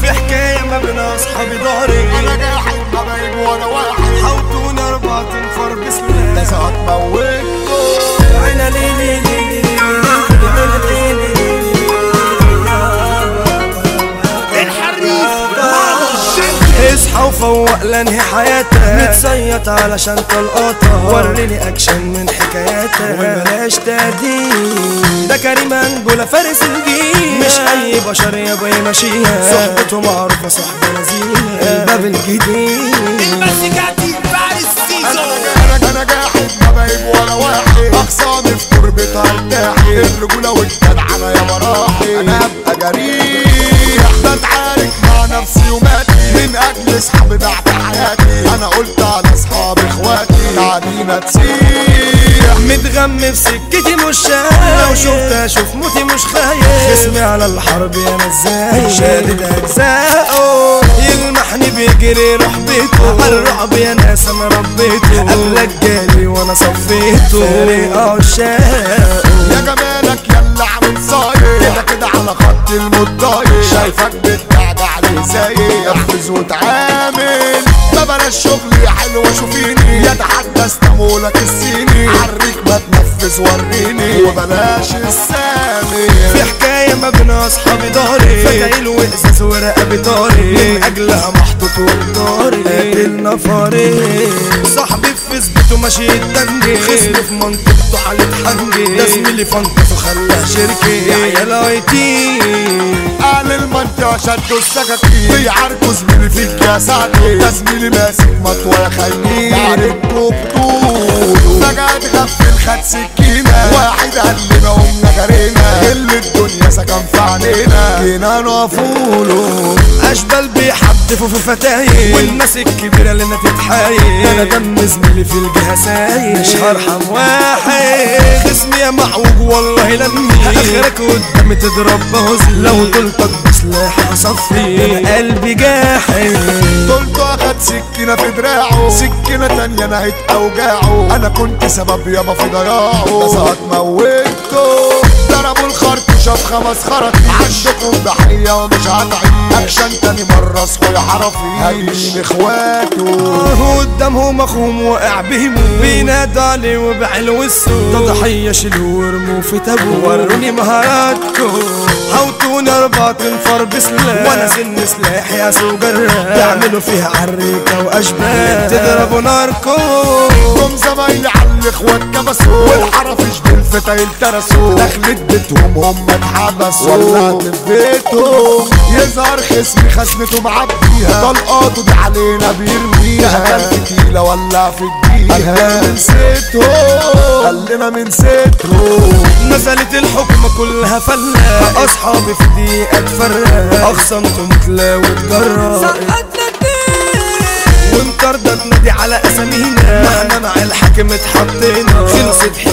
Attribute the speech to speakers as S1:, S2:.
S1: في حكاية ما بين اصحابي داري
S2: انا جاحد حبايب وانا واحد
S1: حوطوني اربعة تنفر بسلاح
S2: ساعات موتكم
S1: عينا ليلي ليلي عينا ليلي اصحى وفوق لانهي حياتك متصيط علشان تلقطها وريني اكشن من حكاياتك وبلاش تهديد ده كريم انجولا فارس الجيل مش اي بشر يا باي ماشيها صحبته معروفه صحبه لذيذه الباب الجديد
S3: المسكاتي فارس سيزو
S2: انا انا جاحد حبايب وانا واحد اقصاني في تربة ارتاحي الرجولة والجدعنة يا مراحي انا ابقى جريح بتعارك مع نفسي وماتي من اجل اصحابي بعت حياتي انا قلت على اصحابي اخواتي تعالينا تسيح
S1: متغم في سكتي مش شايف لو شفت اشوف موتي مش خايف اسمي على الحرب انا ازاي شادد اجزاءه يلمحني بيجري رحبته على الرعب يا ناس انا ربيته قبلك جالي وانا صفيته فارق عشاقه
S2: يا جمالك يلا عامل صاير كده كده على خط المضايق شايفك بتقعد عليه سايق احفظ وتعامل ما بلاش شغل يا حلوة شوفيني يتحدى استمولك السيني عريك ما تنفذ وريني وبلاش السامي
S1: في حكاية ما بين أصحابي داري فتايل وإزاز ورقبي طاري من أجلها محطوط وبداري قاتلنا فاري صاحبي في فيسبوكه ماشي يتدنجي خصمي في منطقته على تحنجي ده زميلي فانتس وخلاه شركي يا عيال اي تي
S2: اهل المنطقة شدوا السكاكين بيعاركوا زميلي فيك يا سعدي ده زميلي ماسك مطوة يا خاينين يعاركوا بطوله فجأة اتغفل خد سكينة واحد قال لنا قمنا جرينا اللي الدنيا سكن في عينينا جينا نقفوله
S1: اشبال بيحدفوا في فتايل والناس الكبيرة اللي تتحايل انا دم زميلي في الجهة سايل مش هرحم واحد خصمي يا معوج والله لمي اخرك قدامي تضرب بهزلي لو طلتك بسلاح اصفي قلبي جاحد
S2: طولته اخد سكينة في دراعه سكينة تانية نهت اوجاعه انا كنت سبب يابا في ضياعه ده ساعات موتته ضربوا الخرطوشة في خمس خرطي عندكم ضحية ومش هتعيش اكشن تاني مرة اصحوا يا حرفي هاجمين اخواته
S1: قدامهم اخوهم وقع بهمه بينادى عليه وبعلو السوق ده ضحية شيلوه ورموه في تابوت وروني مهاراتكم هوتوني اربعة تنفر بسلاح وانا سن سلاح يا سوق الراب تعملوا فيها عريكة واشبال تضربوا ناركم
S2: هم زمايلي على الاخوات كبسوا والحرفش بالفتايل ترسوا دخلت بيتهم هم اتحبسوا ولعت في بيتهم يظهر خصمي خزنته معبيها طلقاته دي علينا بيرميها كان في كيلة ولا في الجيها قال من ستهم قال لنا من ستهم
S1: نزلت الحكمة كلها فلا اصحابي في دقيقة اتفرق اخصمتم تلاوي تجرب ومطردة تنادي على اسامينا ما احنا مع الحاكم اتحطينا خلصت